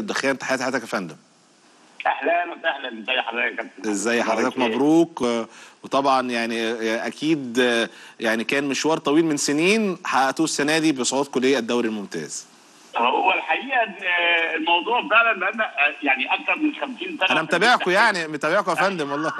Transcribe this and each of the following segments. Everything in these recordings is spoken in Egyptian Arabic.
الدخان تحياتي حضرتك يا فندم اهلا وسهلا ازي حضرتك يا كابتن ازي حضرتك مبروك. مبروك آه، وطبعا يعني آه، اكيد آه، يعني كان مشوار طويل من سنين حققتوه السنه دي بصعودكم للدوري الممتاز هو الحقيقه إن، آه، الموضوع فعلا بقالنا آه، يعني اكثر من 50 سنه انا متابعكم يعني متابعكم يا فندم والله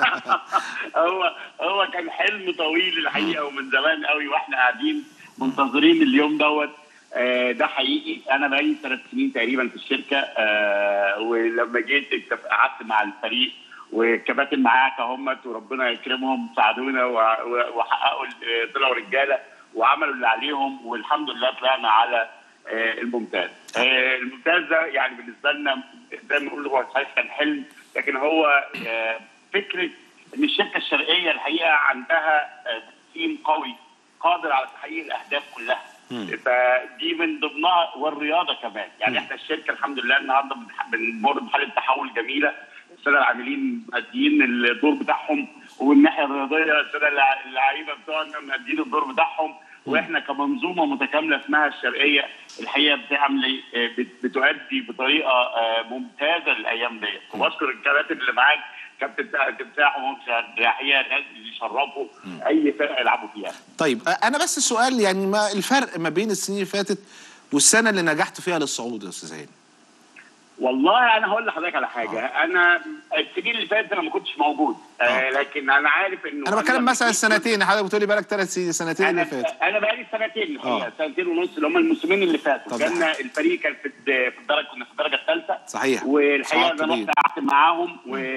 هو هو كان حلم طويل الحقيقه ومن زمان قوي واحنا قاعدين منتظرين اليوم دوت آه، ده حقيقي انا بقالي ثلاث سنين تقريبا في الشركه آه، ولما جيت اتف- قعدت مع الفريق والكباتن معاك همت وربنا يكرمهم ساعدونا و- و- وحققوا ال- طلعوا رجاله وعملوا اللي عليهم والحمد لله طلعنا على آه، الممتاز آه، الممتاز ده يعني بالنسبه لنا زي ما بنقول هو صحيح كان حلم لكن هو آه، فكره ان الشركه الشرقيه الحقيقه عندها آه، تيم قوي قادر على تحقيق الاهداف كلها فدي من ضمنها والرياضه كمان يعني احنا الشركه الحمد لله النهارده بنح- بنمر بحاله تحول جميله الساده العاملين ماديين الدور بتاعهم والناحيه الرياضيه الساده الع- اللعيبه بتوعنا ماديين الدور بتاعهم واحنا كمنظومه متكامله اسمها الشرقيه الحقيقه بتعمل آه، بت- بتؤدي بطريقه آه، ممتازه الايام ديت وبشكر الكباتن اللي معاك كابتن تمساح الحقيقه ناس يشرفوا اي فرقه يلعبوا فيها طيب آه، انا بس السؤال يعني ما الفرق ما بين السنين اللي فاتت والسنه اللي نجحت فيها للصعود يا استاذ هاني والله انا هقول لحضرتك على حاجه انا السنين اللي فاتت انا ما كنتش موجود آه لكن انا عارف انه انا بتكلم لما مثلا جيت- السنتين حضرتك بتقولي بالك ثلاث سنين سنتين اللي انا فاتت انا بقالي سنتين الحقيقه آه. سنتين ونص اللي هم الموسمين اللي فاتوا طب كان ده- الفريق كان في الد- في الدرجه كنا في الدرجه الثالثه صحيح. والحقيقه صعد انا كبير. رحت قعدت معاهم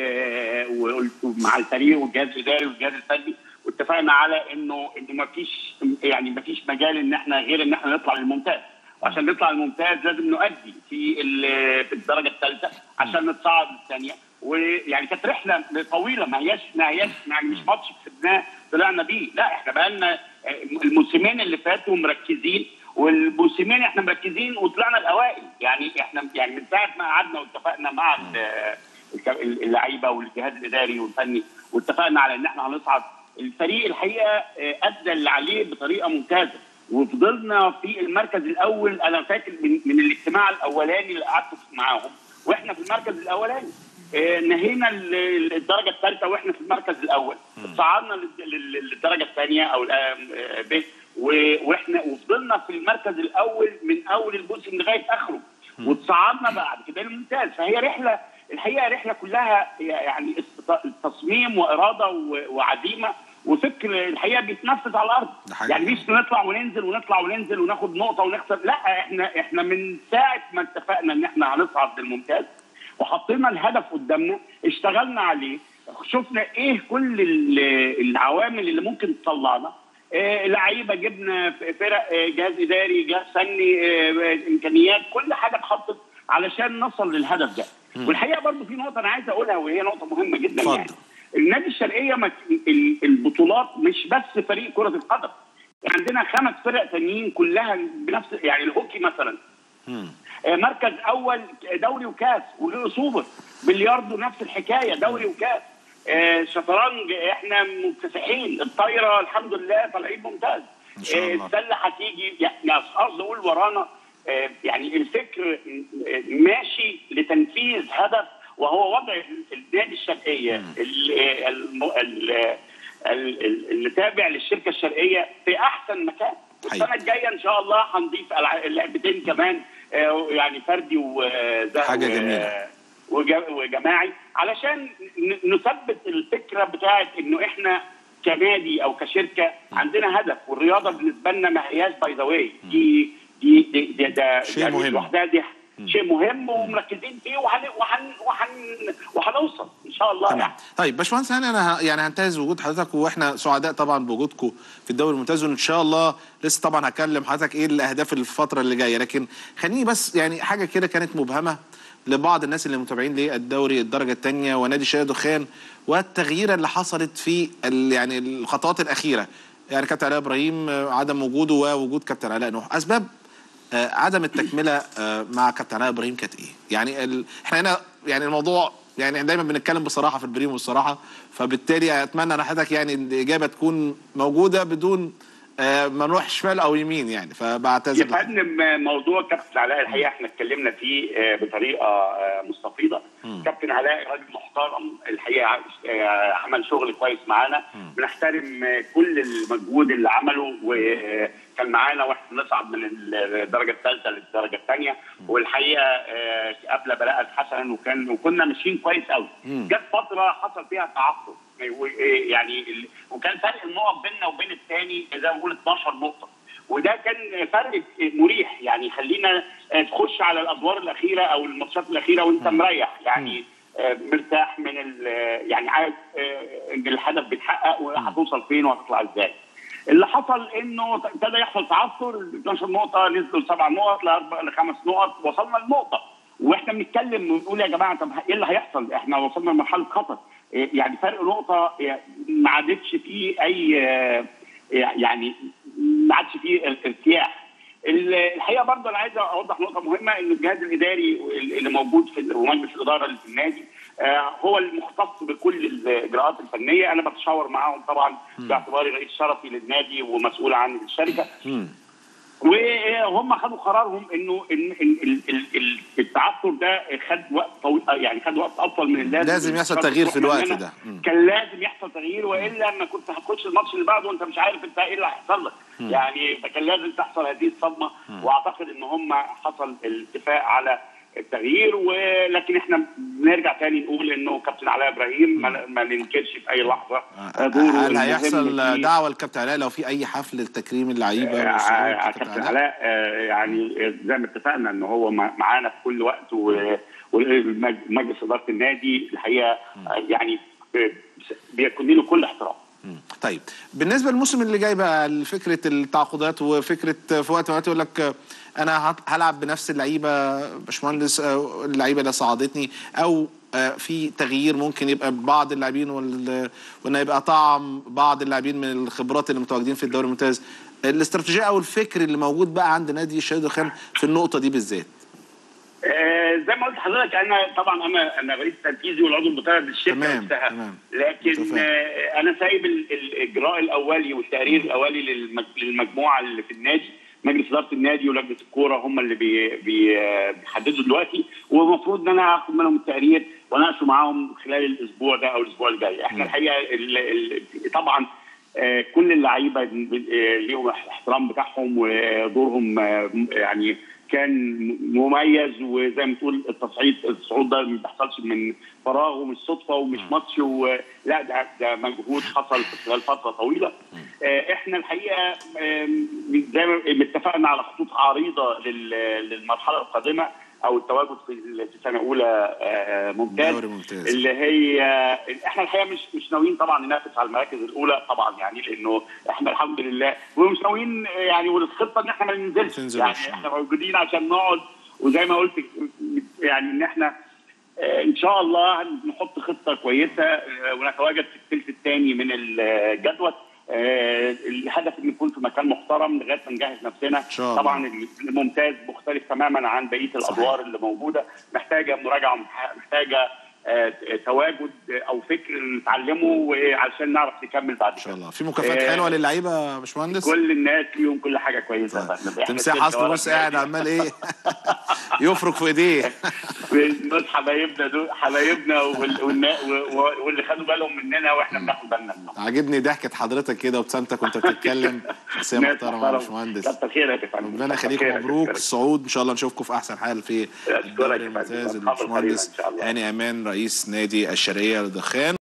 و- وقلت مع الفريق والجهاز الاداري والجهاز الفني واتفقنا على انه انه ما فيش يعني ما فيش مجال ان احنا غير ان احنا نطلع للممتاز وعشان نطلع للممتاز لازم نؤدي في ال- في الدرجه الثالثه عشان نتصعد للثانيه ويعني كانت رحله طويله ما هياش ما هياش يعني مش ماتش كسبناه طلعنا بيه لا احنا بقالنا الموسمين اللي فاتوا مركزين والموسمين احنا مركزين وطلعنا الاوائل يعني احنا يعني من ساعه ما قعدنا واتفقنا مع ال- الك- اللعيبه والجهاز الاداري والفني واتفقنا على ان احنا هنصعد الفريق الحقيقه اه، ادى اللي عليه بطريقه ممتازه وفضلنا في المركز الاول انا فاكر من, من الاجتماع الاولاني اللي قعدت معاهم واحنا في المركز الاولاني اه، نهينا ال- ال- الدرجه الثالثه واحنا في المركز الاول صعدنا لل- لل- للدرجه الثانيه او ال- اه، ب و- واحنا وفضلنا في المركز الاول من اول الموسم لغايه اخره وتصعدنا بعد كده الممتاز فهي رحله الحقيقه رحله كلها يعني است- تصميم واراده و- وعزيمه وفكر الحقيقه بيتنفذ على الارض ده حقيقي. يعني مش نطلع وننزل ونطلع وننزل وناخد نقطه ونخسر لا احنا احنا من ساعه ما اتفقنا ان احنا هنصعد للممتاز وحطينا الهدف قدامنا اشتغلنا عليه شفنا ايه كل ال- العوامل اللي ممكن تطلعنا آه، لعيبه جبنا ف- فرق آه، جهاز اداري جهاز فني آه، امكانيات كل حاجه اتحطت علشان نصل للهدف ده والحقيقه برضو في نقطه انا عايز اقولها وهي نقطه مهمه جدا اتفضل. يعني النادي الشرقيه ما ال- البطولات مش بس فريق كره القدم عندنا خمس فرق تانيين كلها بنفس يعني الهوكي مثلا مم. آه، مركز اول دوري وكاس وغير سوبر بلياردو نفس الحكايه دوري وكاس آه، شطرنج احنا مكتسحين الطايره الحمد لله طالعين ممتاز إن شاء آه، الله. السله هتيجي يعني قصدي اقول ورانا آه، يعني الفكر آه، ماشي لتنفيذ هدف وهو وضع النادي الشرقيه ال- آه، الم- ال- آه، ال- ال- اللي تابع للشركه الشرقيه في احسن مكان حقيقي. السنه الجايه ان شاء الله هنضيف ألع- لعبتين كمان آه، يعني فردي وزي حاجة جميلة. وج- وجماعي علشان ن- نثبت الفكره بتاعت انه احنا كنادي او كشركه عندنا هدف والرياضه بالنسبه لنا ما هياش باي ذا واي دي دي دي دي ده شيء يعني مهم. لوحدها دي شيء مهم ومركزين فيه وهن وهن وهن وهنوصل ان شاء الله تمام يعني طيب باشمهندس هاني انا ه- يعني هنتهز وجود حضرتك واحنا سعداء طبعا بوجودكم في الدوري الممتاز وان شاء الله لسه طبعا هكلم حضرتك ايه الاهداف الفتره اللي جايه لكن خليني بس يعني حاجه كده كانت مبهمه لبعض الناس اللي متابعين للدوري الدرجه الثانيه ونادي شاي دخان والتغييره اللي حصلت في ال- يعني الخطوات الاخيره يعني كابتن علاء ابراهيم آه، عدم وجوده ووجود كابتن علاء نوح اسباب آه، عدم التكمله آه، مع كابتن علاء ابراهيم كانت ايه؟ يعني ال... احنا هنا يعني الموضوع يعني دايما بنتكلم بصراحه في البريم والصراحه فبالتالي اتمنى ان حضرتك يعني الاجابه تكون موجوده بدون آه، ما نروح شمال او يمين يعني فبعتذر يا لحضرتك. فندم موضوع كابتن علاء الحقيقه احنا اتكلمنا فيه آه، بطريقه آه، مستفيضه كابتن علاء راجل محترم الحقيقه آه، عمل شغل كويس معانا بنحترم آه، كل المجهود اللي عمله وكان معانا واحنا بنصعد من الدرجه الثالثه للدرجه الثانيه والحقيقه آه، قبل بلاء حسنا وكان وكنا ماشيين كويس قوي جت فتره حصل فيها تعثر و- يعني ال- وكان فرق النقط بيننا وبين الثاني زي ما بقول 12 نقطه وده كان فرق مريح يعني خلينا آه، تخش على الادوار الاخيره او الماتشات الاخيره وانت مريح يعني آه، مرتاح من ال- آه، يعني عارف آه، ان الهدف بيتحقق وهتوصل فين وهتطلع ازاي. اللي حصل انه ابتدى يحصل تعثر 12 نقطه نزلوا لسبع نقط لاربع لخمس نقط وصلنا لنقطه واحنا بنتكلم ونقول يا جماعه طب ايه اللي هيحصل؟ احنا وصلنا لمرحله خطر إيه يعني فرق نقطه إيه ما عادتش فيه اي آه، يعني ما عادش فيه ارتياح ال- الحقيقه برضه انا عايز اوضح نقطه مهمه ان الجهاز الاداري اللي موجود في ومجلس الاداره اللي في النادي آه، هو المختص بكل الاجراءات الفنيه انا بتشاور معاهم طبعا باعتباري رئيس شرفي للنادي ومسؤول عن الشركه وهم خدوا قرارهم انه ان إن ال- ال- ال- التعثر ده خد وقت طويل يعني خد وقت اطول من اللازم لازم يحصل تغيير في الوقت ده. مم. كان لازم يحصل تغيير والا ما كنت هتخش الماتش اللي بعده وانت مش عارف انت ايه اللي هيحصل لك يعني فكان لازم تحصل هذه الصدمه واعتقد ان هم حصل الاتفاق على التغيير ولكن احنا بنرجع تاني نقول انه كابتن علاء ابراهيم ما, ما ننكرش في اي لحظه دوره هل المهم هيحصل في- دعوه للكابتن علاء لو في اي حفل لتكريم اللعيبه آه، والشباب آه، كابتن كابتن علاء آه، يعني زي ما اتفقنا ان هو مع- معانا في كل وقت و- ومجلس اداره النادي الحقيقه آه، يعني آه، بيكون له كل احترام مم. طيب بالنسبه للموسم اللي جاي بقى فكره التعاقدات وفكره في وقت ما يقول لك انا هت- هلعب بنفس اللعيبه باشمهندس آه، اللعيبه اللي صعدتني او آه، في تغيير ممكن يبقى بعض اللاعبين وال- وان يبقى طعم بعض اللاعبين من الخبرات اللي متواجدين في الدوري الممتاز الاستراتيجيه او الفكر اللي موجود بقى عند نادي الشهيد الخان في النقطه دي بالذات آه، زي ما قلت لحضرتك انا طبعا انا انا رئيس تنفيذي والعضو المتابع للشركه تمام، نفسها تمام. لكن متفاهم. آه، انا سايب ال- ال- الاجراء الاولي والتقرير الاولي للمج- للمجموعه اللي في النادي مجلس اداره النادي ولجنه الكوره هم اللي بي بي آه، بيحددوا دلوقتي والمفروض ان انا اخد منهم التقرير واناقشه معاهم خلال الاسبوع ده او الاسبوع الجاي احنا الحقيقه ال- ال- طبعا آه، كل اللعيبه آه، ليهم الاحترام بتاعهم ودورهم آه، يعني كان مميز وزي ما تقول التصعيد الصعود ده ما بيحصلش من فراغ ومش صدفه ومش ماتش و... لا ده ده مجهود حصل في خلال فتره طويله آه، احنا الحقيقه آم، زي ما اتفقنا على خطوط عريضه لل- للمرحله القادمه او التواجد في في سنه اولى آه، ممتاز دوري ممتاز. اللي هي احنا الحقيقه مش مش ناويين طبعا ننافس على المراكز الاولى طبعا يعني لانه احنا الحمد لله ومش ناويين يعني والخطه ان احنا ما ننزلش تنزلوش. يعني احنا موجودين عشان نقعد وزي ما قلت يعني ان احنا آه، ان شاء الله نحط خطه كويسه آه، ونتواجد في الثلث الثاني من الجدول آه، الهدف ان نكون في مكان محترم لغايه ما نجهز نفسنا إن شاء الله. طبعا الممتاز مختلف تماما عن بقيه الادوار اللي موجوده محتاجه مراجعه محتاجه آه، تواجد او فكر نتعلمه علشان نعرف نكمل بعد ان كده شاء الله في مكافآت آه، حلوه للعيبه يا باشمهندس كل الناس ليهم كل حاجه كويسه يا فندم. إحنا تمساح شركة اصله ورا بص قاعد النادي. عمال ايه يفرك في ايديه الناس حبايبنا دول حبايبنا وال- والنا- و- و- واللي خدوا بالهم مننا واحنا بناخد بالنا منهم عاجبني ضحكه حضرتك كده وابتسامتك وانت بتتكلم شخصيه ناس محترمه يا محترمة. باشمهندس كتر خيرك يا فندم ربنا كتر يخليك خيرك. مبروك كتر الصعود ان شاء الله نشوفكم في احسن حال في أشكرك الدوري يا فندم. الممتاز نتقابل قريباً إن الباشمهندس شاء الله. هاني امان رئيس نادي الشرقيه للدخان